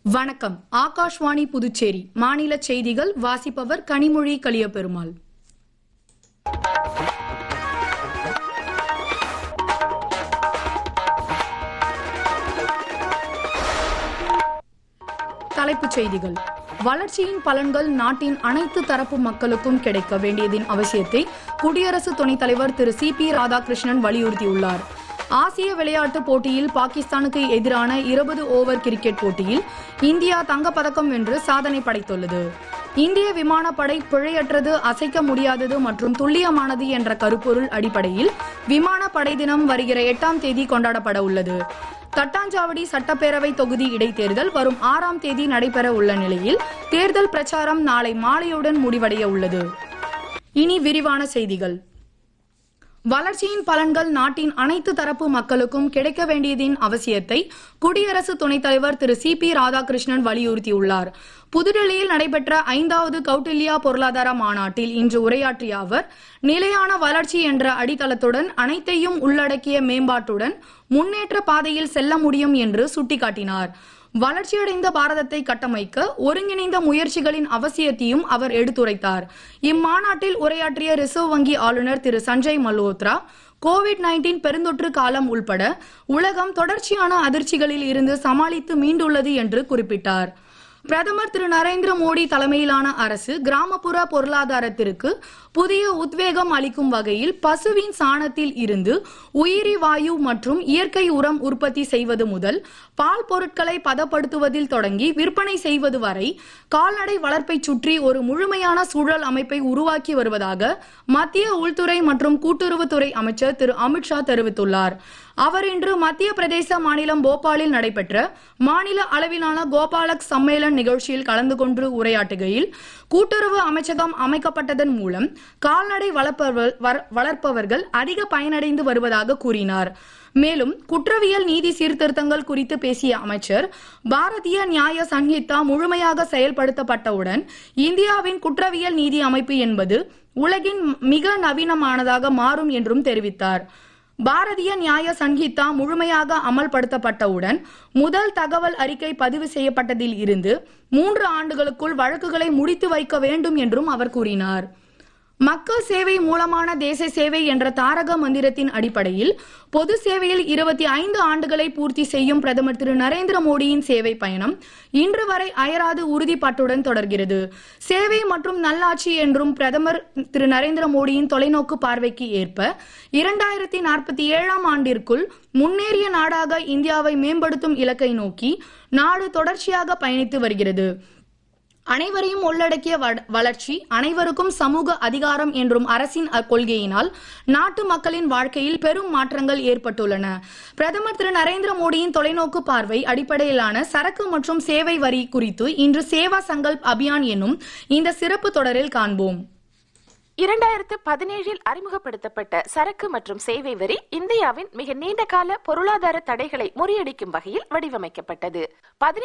வணக்கம் ஆகாஷ்வாணி புதுச்சேரி மாநில செய்திகள் வாசிப்பவர் கனிமொழி கலியபெருமாள் தலைப்புச் செய்திகள் வளர்ச்சியின் பலன்கள் நாட்டின் அனைத்து தரப்பு மக்களுக்கும் கிடைக்க வேண்டியதின் அவசியத்தை குடியரசு துணைத் தலைவர் திரு சி பி ராதாகிருஷ்ணன் வலியுறுத்தியுள்ளார் ஆசிய விளையாட்டுப் போட்டியில் பாகிஸ்தானுக்கு எதிரான இருபது ஓவர் கிரிக்கெட் போட்டியில் இந்தியா தங்கப்பதக்கம் வென்று சாதனை படைத்துள்ளது இந்திய விமானப்படை பிழையற்றது அசைக்க முடியாதது மற்றும் துல்லியமானது என்ற கருப்பொருள் அடிப்படையில் விமானப்படை தினம் வருகிற எட்டாம் தேதி கொண்டாடப்பட உள்ளது தட்டாஞ்சாவடி சட்டப்பேரவை தொகுதி இடைத்தேர்தல் வரும் ஆறாம் தேதி நடைபெற உள்ள நிலையில் தேர்தல் பிரச்சாரம் நாளை மாலையுடன் முடிவடைய உள்ளது இனி விரிவான செய்திகள் வளர்ச்சியின் பலன்கள் நாட்டின் அனைத்து தரப்பு மக்களுக்கும் கிடைக்க வேண்டியதின் அவசியத்தை குடியரசு துணைத் தலைவர் திரு சி பி ராதாகிருஷ்ணன் வலியுறுத்தியுள்ளார் புதுடெல்லியில் நடைபெற்ற ஐந்தாவது கௌட்டில்யா பொருளாதார மாநாட்டில் இன்று உரையாற்றிய அவர் நிலையான வளர்ச்சி என்ற அடித்தளத்துடன் அனைத்தையும் உள்ளடக்கிய மேம்பாட்டுடன் முன்னேற்ற பாதையில் செல்ல முடியும் என்று சுட்டிக்காட்டினார் வளர்ச்சியடைந்த பாரதத்தை கட்டமைக்க ஒருங்கிணைந்த முயற்சிகளின் அவசியத்தையும் அவர் எடுத்துரைத்தார் இம்மாநாட்டில் உரையாற்றிய ரிசர்வ் வங்கி ஆளுநர் திரு சஞ்சய் மல்ஹோத்ரா கோவிட் நைன்டீன் பெருந்தொற்று காலம் உள்பட உலகம் தொடர்ச்சியான அதிர்ச்சிகளில் இருந்து சமாளித்து மீண்டுள்ளது என்று குறிப்பிட்டார் பிரதமர் திரு நரேந்திர மோடி தலைமையிலான அரசு கிராமப்புற பொருளாதாரத்திற்கு புதிய உத்வேகம் அளிக்கும் வகையில் பசுவின் சாணத்தில் இருந்து உயிரி வாயு மற்றும் இயற்கை உரம் உற்பத்தி செய்வது முதல் பால் பொருட்களை பதப்படுத்துவதில் தொடங்கி விற்பனை செய்வது வரை கால்நடை வளர்ப்பை சுற்றி ஒரு முழுமையான சூழல் அமைப்பை உருவாக்கி வருவதாக மத்திய உள்துறை மற்றும் கூட்டுறவுத்துறை அமைச்சர் திரு அமித்ஷா தெரிவித்துள்ளார் அவர் இன்று மத்திய பிரதேச மாநிலம் போபாலில் நடைபெற்ற மாநில அளவிலான கோபாலக் சம்மேளன் நிகழ்ச்சியில் கலந்து கொண்டு உரையாற்றுகையில் கூட்டுறவு அமைச்சகம் அமைக்கப்பட்டதன் மூலம் கால்நடை வளர்ப்பவர் வர- வளர்ப்பவர்கள் அதிக பயனடைந்து வருவதாக கூறினார் மேலும் குற்றவியல் நீதி சீர்திருத்தங்கள் குறித்து பேசிய அமைச்சர் பாரதிய நியாய சன்ஹிதா முழுமையாக செயல்படுத்தப்பட்டவுடன் இந்தியாவின் குற்றவியல் நீதி அமைப்பு என்பது உலகின் மிக நவீனமானதாக மாறும் என்றும் தெரிவித்தார் பாரதிய நியாய சன்ஹிதா முழுமையாக அமல்படுத்தப்பட்டவுடன் முதல் தகவல் அறிக்கை பதிவு செய்யப்பட்டதில் இருந்து மூன்று ஆண்டுகளுக்குள் வழக்குகளை முடித்து வைக்க வேண்டும் என்றும் அவர் கூறினார் மக்கள் சேவை மூலமான தேச சேவை என்ற தாரக மந்திரத்தின் அடிப்படையில் பொது சேவையில் இருபத்தி ஐந்து ஆண்டுகளை பூர்த்தி செய்யும் பிரதமர் திரு நரேந்திர மோடியின் சேவை பயணம் இன்று வரை அயராது உறுதிப்பாட்டுடன் தொடர்கிறது சேவை மற்றும் நல்லாட்சி என்றும் பிரதமர் திரு நரேந்திர மோடியின் தொலைநோக்கு பார்வைக்கு ஏற்ப இரண்டாயிரத்தி நாற்பத்தி ஏழாம் ஆண்டிற்குள் முன்னேறிய நாடாக இந்தியாவை மேம்படுத்தும் இலக்கை நோக்கி நாடு தொடர்ச்சியாக பயணித்து வருகிறது அனைவரையும் உள்ளடக்கிய வ- வளர்ச்சி அனைவருக்கும் சமூக அதிகாரம் என்றும் அரசின் அ- கொள்கையினால் நாட்டு மக்களின் வாழ்க்கையில் பெரும் மாற்றங்கள் ஏற்பட்டுள்ளன பிரதமர் திரு நரேந்திர மோடியின் தொலைநோக்கு பார்வை அடிப்படையிலான சரக்கு மற்றும் சேவை வரி குறித்து இன்று சேவா சங்கல்ப் அபியான் என்னும் இந்த சிறப்பு தொடரில் காண்போம் இரண்டாயிரத்து பதினேழில் அறிமுகப்படுத்தப்பட்ட சரக்கு மற்றும் சேவை வரி இந்தியாவின் மிக நீண்ட கால பொருளாதார தடைகளை முறியடிக்கும் வகையில் வடிவமைக்கப்பட்டது